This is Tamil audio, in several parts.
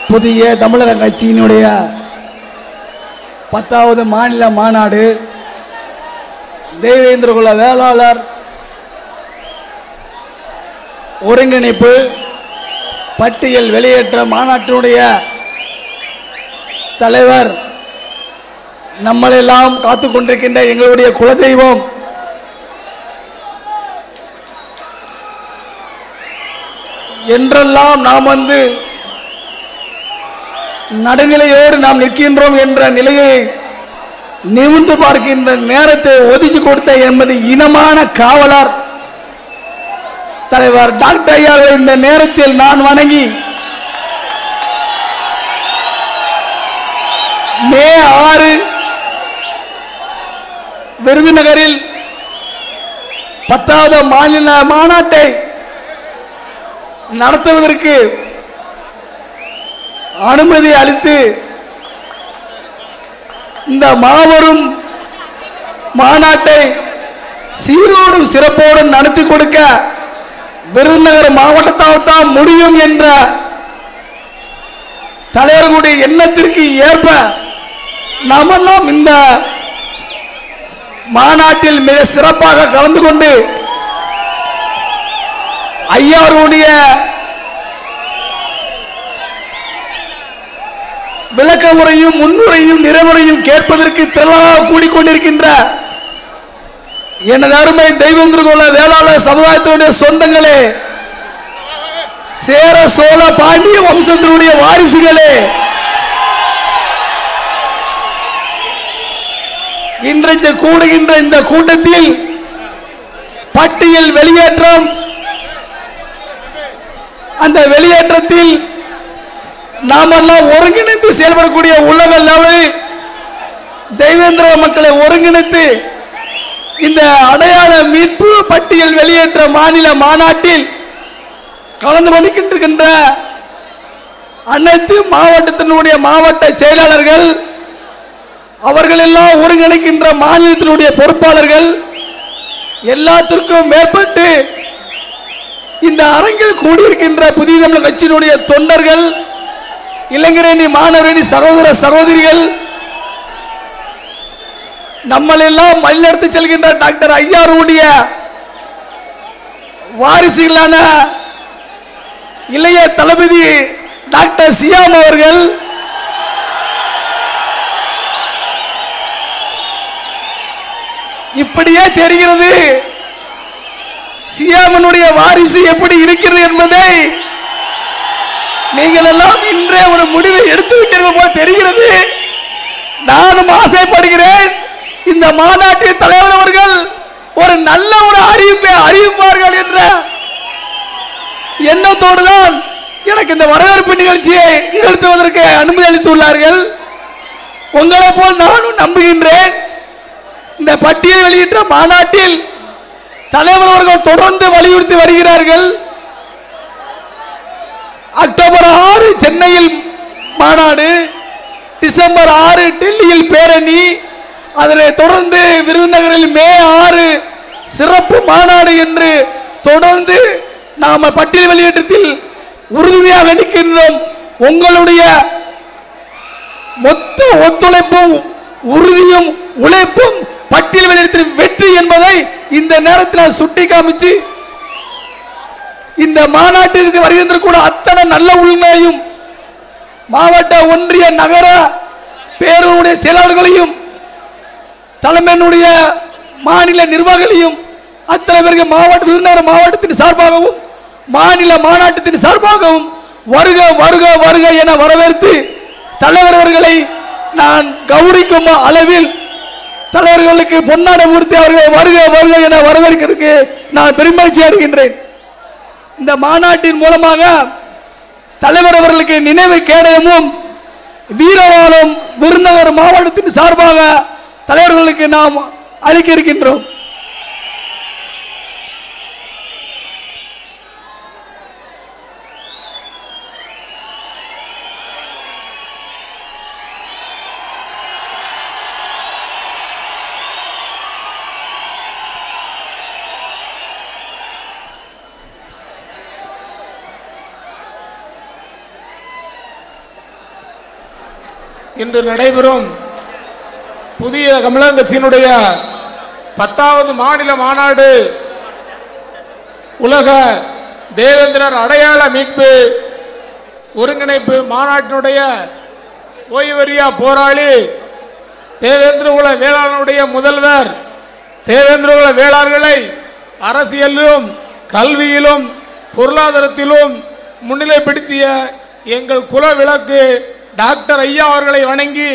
புதிய தமிழக கட்சியினுடைய பத்தாவது மாநில மாநாடு தேவேந்திரகுல வேளாளர் ஒருங்கிணைப்பு பட்டியல் வெளியேற்ற மாநாட்டினுடைய தலைவர் நம்மளெல்லாம் காத்து கொண்டிருக்கின்ற எங்களுடைய குலதெய்வம் என்றெல்லாம் நாம் வந்து நடுநிலையோடு நாம் நிற்கின்றோம் என்ற நிலையை நிமிர்ந்து பார்க்கின்ற நேரத்தை ஒதுக்கி கொடுத்த என்பது இனமான காவலர் தலைவர் டாக்டர் ஐயாவை இந்த நேரத்தில் நான் வணங்கி மே ஆறு விருதுநகரில் பத்தாவது மாநில மாநாட்டை நடத்துவதற்கு அனுமதி அளித்து இந்த மாபெரும் மாநாட்டை சீரோடும் சிறப்போடும் நடத்தி கொடுக்க விருதுநகர் மாவட்டத்தால் தான் முடியும் என்ற தலைவர்களுடைய எண்ணத்திற்கு ஏற்ப நாமெல்லாம் இந்த மாநாட்டில் மிக சிறப்பாக கலந்து கொண்டு ஐயாருடைய விளக்க உரையும் முன்னுரையும் நிறைவுரையும் கேட்பதற்கு திரளாக கூடிக்கொண்டிருக்கின்ற எனது அருமை தெய்வந்திரகுல வேளாளர் சமுதாயத்தினுடைய சொந்தங்களே சேர சோழ பாண்டிய வம்சத்தினுடைய வாரிசுகளே இன்றைக்கு கூடுகின்ற இந்த கூட்டத்தில் பட்டியல் வெளியேற்றம் அந்த வெளியேற்றத்தில் நாமெல்லாம் ஒருங்கிணைந்து செயல்படக்கூடிய உலக லெவலில் தெய்வேந்திர மக்களை ஒருங்கிணைத்து இந்த அடையாள மீட்பு பட்டியல் வெளியேற்ற மாநில மாநாட்டில் கலந்து கொண்டிருக்கின்ற அனைத்து மாவட்டத்தினுடைய மாவட்ட செயலாளர்கள் அவர்கள் எல்லாம் ஒருங்கிணைக்கின்ற மாநிலத்தினுடைய பொறுப்பாளர்கள் எல்லாத்திற்கும் மேற்பட்டு இந்த அரங்கில் கூடியிருக்கின்ற புதிய தமிழ் கட்சியினுடைய தொண்டர்கள் இளைஞரணி மாணவரணி சகோதர சகோதரிகள் நம்மளெல்லாம் வழிநடத்தி செல்கின்ற டாக்டர் ஐயாருடைய வாரிசுகளான இளைய தளபதி டாக்டர் சியாம் அவர்கள் இப்படியே தெரிகிறது சியாமனுடைய வாரிசு எப்படி இருக்கிறது என்பதை நீங்கள் எல்லாம் இன்றே ஒரு முடிவை எடுத்து விட்டீர்கள் போல தெரிகிறது நானும் ஆசைப்படுகிறேன் இந்த மாநாட்டின் தலைவர் அவர்கள் ஒரு நல்ல ஒரு அறிவிப்பை அறிவிப்பார்கள் என்ற எண்ணத்தோடு தான் எனக்கு இந்த வரவேற்பு நிகழ்ச்சியை நிகழ்த்துவதற்கு அனுமதி அளித்துள்ளார்கள் உங்களை போல் நானும் நம்புகின்றேன் இந்த பட்டியல் வெளியிட்ட மாநாட்டில் தலைவர் அவர்கள் தொடர்ந்து வலியுறுத்தி வருகிறார்கள் அக்டோபர் ஆறு சென்னையில் மாநாடு டிசம்பர் ஆறு டெல்லியில் பேரணி அதனை தொடர்ந்து விருதுநகரில் மே ஆறு சிறப்பு மாநாடு என்று தொடர்ந்து நாம பட்டியல் வெளியேற்றத்தில் உறுதுணையாக நிற்கின்றோம் உங்களுடைய மொத்த ஒத்துழைப்பும் உறுதியும் உழைப்பும் பட்டியல் வெளியிடத்தில் வெற்றி என்பதை இந்த நேரத்தில் சுட்டி காமிச்சு இந்த மாநாட்டிற்கு வருகின்ற கூட அத்தனை நல்ல உண்மையும் மாவட்ட ஒன்றிய நகர பேரூருடைய செயலாளர்களையும் தலைமையினுடைய மாநில நிர்வாகிகளையும் அத்தனை பேருக்கு மாவட்ட விருதுநகர் மாவட்டத்தின் சார்பாகவும் மாநில மாநாட்டத்தின் சார்பாகவும் வருக வருக வருக என வரவேற்று தலைவர் அவர்களை நான் கௌரிக்கும் அளவில் தலைவர்களுக்கு பொன்னாட மூர்த்தி அவர்கள் வருக வருக என வரவேற்கிறதுக்கு நான் பெருமகிழ்ச்சி அடைகின்றேன் இந்த மாநாட்டின் மூலமாக தலைவர் அவர்களுக்கு நினைவு கேடயமும் வீரவாளும் விருதுநகர் மாவட்டத்தின் சார்பாக தலைவர்களுக்கு நாம் அளிக்க இருக்கின்றோம் இன்று நடைபெறும் புதிய தமிழக கட்சியினுடைய பத்தாவது மாநில மாநாடு உலக தேவேந்திரர் அடையாள மீட்பு ஒருங்கிணைப்பு மாநாட்டினுடைய ஓய்வறியா போராளி தேவேந்திரகுல வேளாளனுடைய முதல்வர் தேவேந்திரகுல வேளாளர்களை அரசியலிலும் கல்வியிலும் பொருளாதாரத்திலும் முன்னிலைப்படுத்திய எங்கள் குல விளக்கு டாக்டர் ஐயா அவர்களை வணங்கி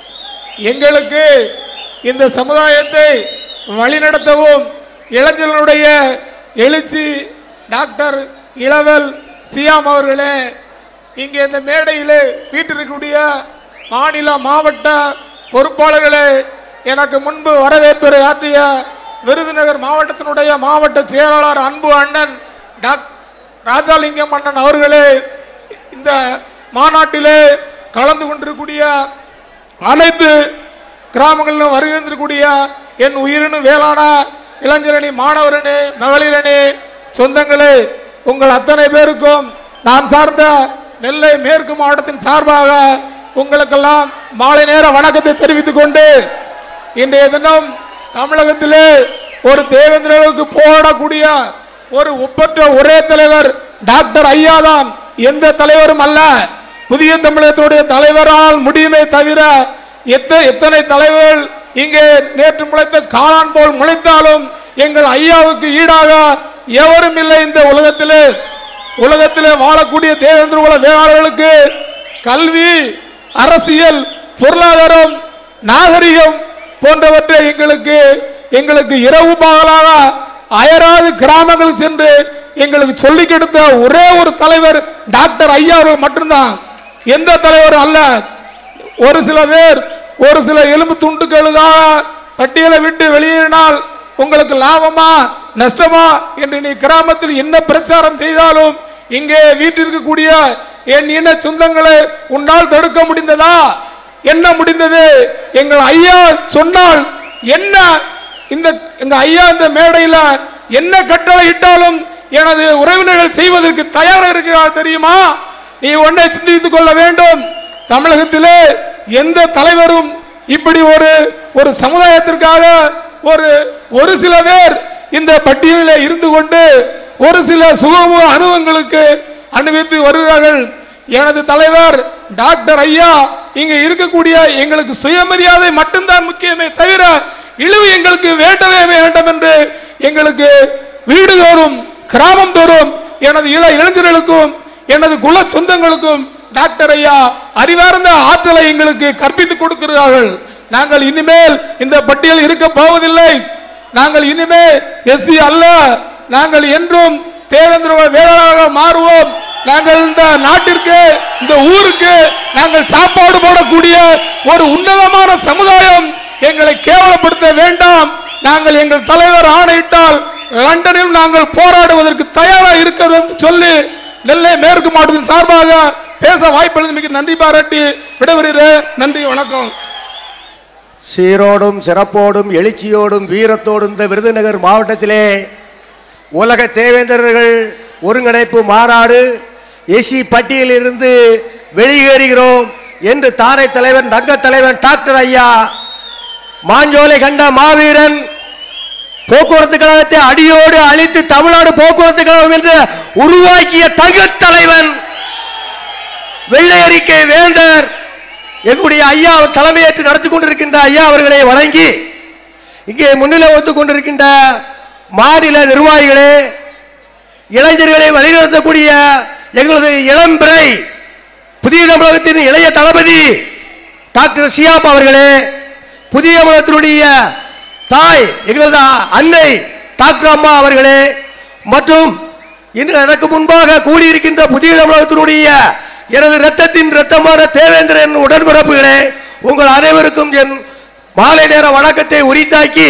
எங்களுக்கு இந்த சமுதாயத்தை வழிநடத்தவும் இளைஞர்களுடைய எழுச்சி டாக்டர் இளவல் சியாம் அவர்களே இங்கே இந்த மேடையில் வீட்டிருக்கக்கூடிய மாநில மாவட்ட பொறுப்பாளர்களே எனக்கு முன்பு வரவேற்புரை ஆற்றிய விருதுநகர் மாவட்டத்தினுடைய மாவட்ட செயலாளர் அன்பு அண்ணன் டாக் ராஜாலிங்கம் அண்ணன் அவர்களே இந்த மாநாட்டிலே கலந்து கொண்டிருக்கூடிய அனைத்து கிராமங்களிலும் வருகின்றக்கூடிய என் உயிரினு வேளாண இளைஞரணி மாணவரணி மகளிரணி சொந்தங்களே உங்கள் அத்தனை பேருக்கும் நான் சார்ந்த நெல்லை மேற்கு மாவட்டத்தின் சார்பாக உங்களுக்கெல்லாம் மாலை நேர வணக்கத்தை தெரிவித்துக் கொண்டு இன்றைய தினம் தமிழகத்திலே ஒரு தேவேந்திரர்களுக்கு போராடக்கூடிய ஒரு ஒப்பற்ற ஒரே தலைவர் டாக்டர் ஐயா தான் எந்த தலைவரும் அல்ல புதிய தமிழகத்தினுடைய தலைவரால் முடியுமே தவிர எத்த எத்தனை தலைவர்கள் இங்கே நேற்று முளைத்த காளான் போல் முளைத்தாலும் எங்கள் ஐயாவுக்கு ஈடாக எவரும் இல்லை இந்த உலகத்திலே உலகத்திலே வாழக்கூடிய தேவேந்திர குல வேளாளர்களுக்கு கல்வி அரசியல் பொருளாதாரம் நாகரிகம் போன்றவற்றை எங்களுக்கு எங்களுக்கு இரவு பகலாக அயராது கிராமங்களுக்கு சென்று எங்களுக்கு சொல்லி கொடுத்த ஒரே ஒரு தலைவர் டாக்டர் ஐயா அவர்கள் மட்டும்தான் எந்த தலைவர் அல்ல ஒரு சில பேர் ஒரு சில எலும்பு துண்டுகளுக்காக பட்டியலை விட்டு வெளியேறினால் உங்களுக்கு லாபமா நஷ்டமா என்று நீ கிராமத்தில் என்ன பிரச்சாரம் செய்தாலும் இங்கே வீட்டிற்கு கூடிய என் இன சொந்தங்களை உன்னால் தடுக்க முடிந்ததா என்ன முடிந்தது எங்கள் ஐயா சொன்னால் என்ன இந்த எங்க ஐயா இந்த மேடையில என்ன கட்டளை இட்டாலும் எனது உறவினர்கள் செய்வதற்கு தயாராக இருக்கிறார் தெரியுமா நீ ஒன்றை சிந்தித்துக் கொள்ள வேண்டும் தமிழகத்திலே எந்த தலைவரும் இப்படி ஒரு ஒரு சமுதாயத்திற்காக ஒரு ஒரு சில பேர் இந்த பட்டியலில் இருந்து கொண்டு ஒரு சில சுகம அனுபவங்களுக்கு அனுபவித்து வருகிறார்கள் எனது தலைவர் டாக்டர் ஐயா இங்க இருக்கக்கூடிய எங்களுக்கு சுயமரியாதை மட்டும்தான் முக்கியமே தவிர இழிவு எங்களுக்கு வேண்டவே வேண்டும் என்று எங்களுக்கு வீடு தோறும் கிராமம் தோறும் எனது இள இளைஞர்களுக்கும் எனது குல சொந்தங்களுக்கும் டாக்டர் ஐயா அறிவார்ந்த ஆற்றலை எங்களுக்கு கற்பித்துக் கொடுக்கிறார்கள் நாங்கள் இனிமேல் இந்த பட்டியல் இருக்க போவதில்லை நாங்கள் இனிமே எஸ்சி அல்ல நாங்கள் என்றும் தேவேந்திர வேளாளராக மாறுவோம் நாங்கள் இந்த நாட்டிற்கு இந்த ஊருக்கு நாங்கள் சாப்பாடு போடக்கூடிய ஒரு உன்னதமான சமுதாயம் எங்களை கேவலப்படுத்த வேண்டாம் நாங்கள் எங்கள் தலைவர் ஆணையிட்டால் லண்டனில் நாங்கள் போராடுவதற்கு தயாராக இருக்கிறோம் என்று சொல்லி நெல்லை மேற்கு மாவட்டத்தின் சார்பாக பேச வாய்ப்பளித்து மிக நன்றி பாராட்டி விடைபெறுகிறேன் நன்றி வணக்கம் சீரோடும் சிறப்போடும் எழுச்சியோடும் வீரத்தோடும் இந்த விருதுநகர் மாவட்டத்திலே உலக தேவேந்திரர்கள் ஒருங்கிணைப்பு மாநாடு எஸ்சி பட்டியலிருந்து வெளியேறுகிறோம் என்று தாரை தலைவன் தங்க தலைவன் டாக்டர் ஐயா மாஞ்சோலை கண்ட மாவீரன் போக்குவரத்து கழகத்தை அடியோடு அழித்து தமிழ்நாடு போக்குவரத்து கழகம் என்று உருவாக்கிய தங்க தலைவன் வெள்ளை அறிக்கை வேந்தர் எங்களுடைய ஐயா தலைமையேற்று நடத்தி கொண்டிருக்கின்ற ஐயா அவர்களை வணங்கி இங்கே முன்னிலை வைத்துக் கொண்டிருக்கின்ற மாநில நிர்வாகிகளே இளைஞர்களை வழிநடத்தக்கூடிய எங்களது இளம்பிறை புதிய தமிழகத்தின் இளைய தளபதி டாக்டர் சியாப் அவர்களே புதிய தமிழகத்தினுடைய தாய் எங்களது அன்னை டாக்டர் அம்மா அவர்களே மற்றும் இன்று எனக்கு முன்பாக கூடியிருக்கின்ற புதிய தமிழகத்தினுடைய எனது இரத்தத்தின் இரத்தமான தேவேந்திரன் உடன்பிறப்புகளே உங்கள் அனைவருக்கும் என் மாலை நேர வணக்கத்தை உரித்தாக்கி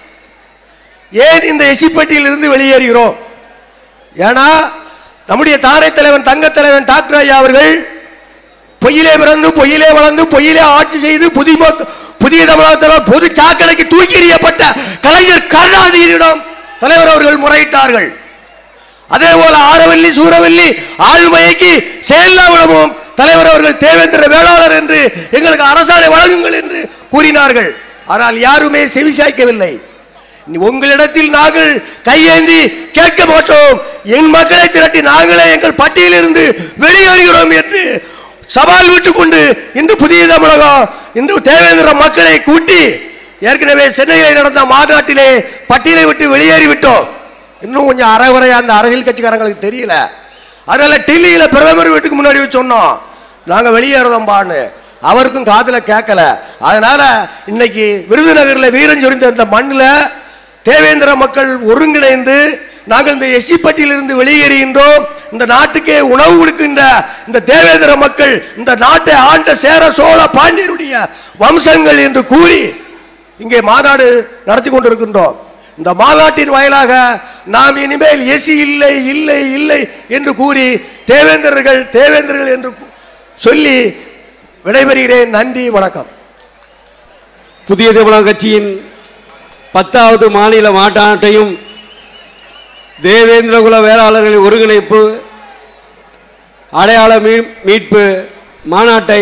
ஏன் இந்த எசிப்பட்டியில் இருந்து வெளியேறுகிறோம் ஏன்னா நம்முடைய தாரை தலைவன் தங்க தலைவன் டாக்டர் ஐயா அவர்கள் பொய்யிலே பிறந்து பொய்யிலே வளர்ந்து பொய்யிலே ஆட்சி செய்து புதிய புதிய தமிழகத்தில் பொது சாக்கடைக்கு தூக்கி எறியப்பட்ட கலைஞர் கருணாநிதியிடம் தலைவர் அவர்கள் முறையிட்டார்கள் அதே போல ஆரவல்லி சூரவல்லி ஆழ்மயக்கி செயலாவிடமும் தலைவர் அவர்கள் தேவேந்திர வேளாளர் என்று எங்களுக்கு அரசாணை வழங்குங்கள் என்று கூறினார்கள் ஆனால் யாருமே செவிசாய்க்கவில்லை உங்களிடத்தில் நாங்கள் கையேந்தி கேட்க மாட்டோம் என் மக்களை திரட்டி நாங்களே எங்கள் பட்டியலிருந்து வெளியேறுகிறோம் என்று சவால் விட்டுக் கொண்டு இன்று புதிய தமிழகம் இன்று தேவேந்திர மக்களை கூட்டி ஏற்கனவே சென்னையில் நடந்த மாநாட்டிலே பட்டியலை விட்டு வெளியேறிவிட்டோம் இன்னும் கொஞ்சம் அரைகுறையா அந்த அரசியல் கட்சிக்காரங்களுக்கு தெரியல அதனால டெல்லியில பிரதமர் வீட்டுக்கு முன்னாடி வச்சு சொன்னோம் நாங்க வெளியேறதோம்பான்னு அவருக்கும் காதுல கேட்கல அதனால இன்னைக்கு விருதுநகர்ல வீரன் சொரிந்த இந்த மண்ணில் தேவேந்திர மக்கள் ஒருங்கிணைந்து நாங்கள் இந்த எஸ்சி பட்டியலிருந்து வெளியேறுகின்றோம் இந்த நாட்டுக்கே உணவு கொடுக்கின்ற இந்த தேவேந்திர மக்கள் இந்த நாட்டை ஆண்ட சேர சோழ பாண்டியருடைய வம்சங்கள் என்று கூறி இங்கே மாநாடு நடத்தி கொண்டிருக்கின்றோம் இந்த மாநாட்டின் வாயிலாக நாம் இனிமேல் எசி இல்லை இல்லை இல்லை என்று கூறி தேவேந்திரர்கள் தேவேந்திரர்கள் என்று சொல்லி விடைபெறுகிறேன் நன்றி வணக்கம் புதிய தமிழக கட்சியின் பத்தாவது மாநில மாநாட்டையும் தேவேந்திரகுல வேளாளர்களின் ஒருங்கிணைப்பு அடையாள மீ- மீட்பு மாநாட்டை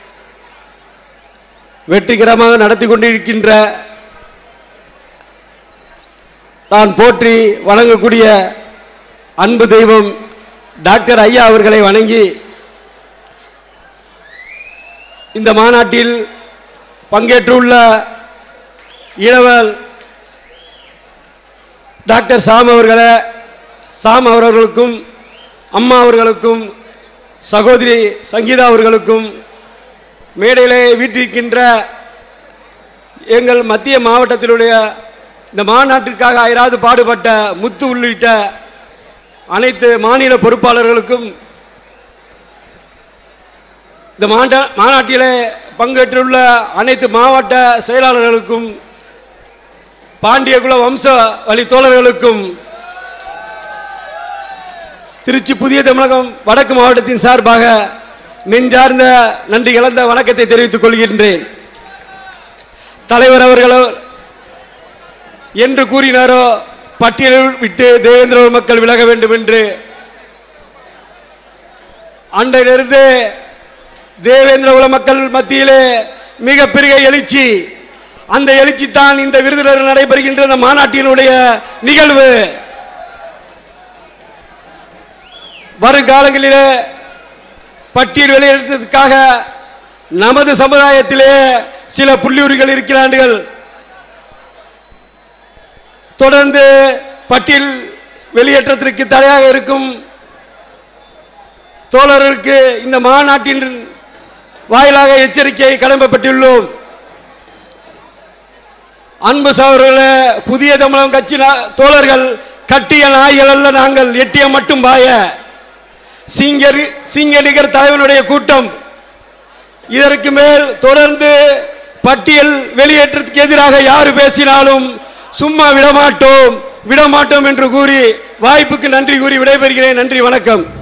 வெற்றிகரமாக நடத்தி கொண்டிருக்கின்ற நான் போற்றி வணங்கக்கூடிய அன்பு தெய்வம் டாக்டர் ஐயா அவர்களை வணங்கி இந்த மாநாட்டில் பங்கேற்றுள்ள இளவல் டாக்டர் சாம் அவர்களே சாம் அவர்களுக்கும் அம்மா அவர்களுக்கும் சகோதரி சங்கீதா அவர்களுக்கும் மேடையிலே வீட்டிருக்கின்ற எங்கள் மத்திய மாவட்டத்திலுடைய இந்த மாநாட்டிற்காக அயராது பாடுபட்ட முத்து உள்ளிட்ட அனைத்து மாநில பொறுப்பாளர்களுக்கும் இந்த மாண்ட மாநாட்டிலே பங்கேற்றுள்ள அனைத்து மாவட்ட செயலாளர்களுக்கும் பாண்டியகுல வம்ச வழி தோழர்களுக்கும் திருச்சி புதிய தமிழகம் வடக்கு மாவட்டத்தின் சார்பாக நெஞ்சார்ந்த நன்றி கலந்த வணக்கத்தை தெரிவித்துக் கொள்கின்றேன் தலைவர் அவர்களோ என்று கூறினாரோ பட்டியலில் விட்டு தேவேந்திர மக்கள் விலக வேண்டும் என்று அன்றையிலிருந்து தேவேந்திர குல மக்கள் மத்தியிலே மிகப்பெரிய எழுச்சி அந்த எழுச்சி தான் இந்த விருதுநகர் நடைபெறுகின்ற இந்த மாநாட்டினுடைய நிகழ்வு வருங்காலங்களிலே பட்டியல் வெளியிடுறதுக்காக நமது சமுதாயத்திலே சில புள்ளியூர்கள் இருக்கிறார்கள் தொடர்ந்து பட்டியல் வெளியேற்றத்திற்கு தடையாக இருக்கும் தோழர்களுக்கு இந்த மாநாட்டின் வாயிலாக எச்சரிக்கை கடமைப்பட்டுள்ளோம் அன்பு சகோதரர்களே புதிய தமிழகம் கட்சி நா- தோழர்கள் கட்டிய நாய்கள் அல்ல நாங்கள் எட்டிய மட்டும் பாய சிங்கர் சிங்கடிகர் தலைவனுடைய கூட்டம் இதற்கு மேல் தொடர்ந்து பட்டியல் வெளியேற்றத்துக்கு எதிராக யார் பேசினாலும் சும்மா விடமாட்டோம் விடமாட்டோம் என்று கூறி வாய்ப்புக்கு நன்றி கூறி விடைபெறுகிறேன் நன்றி வணக்கம்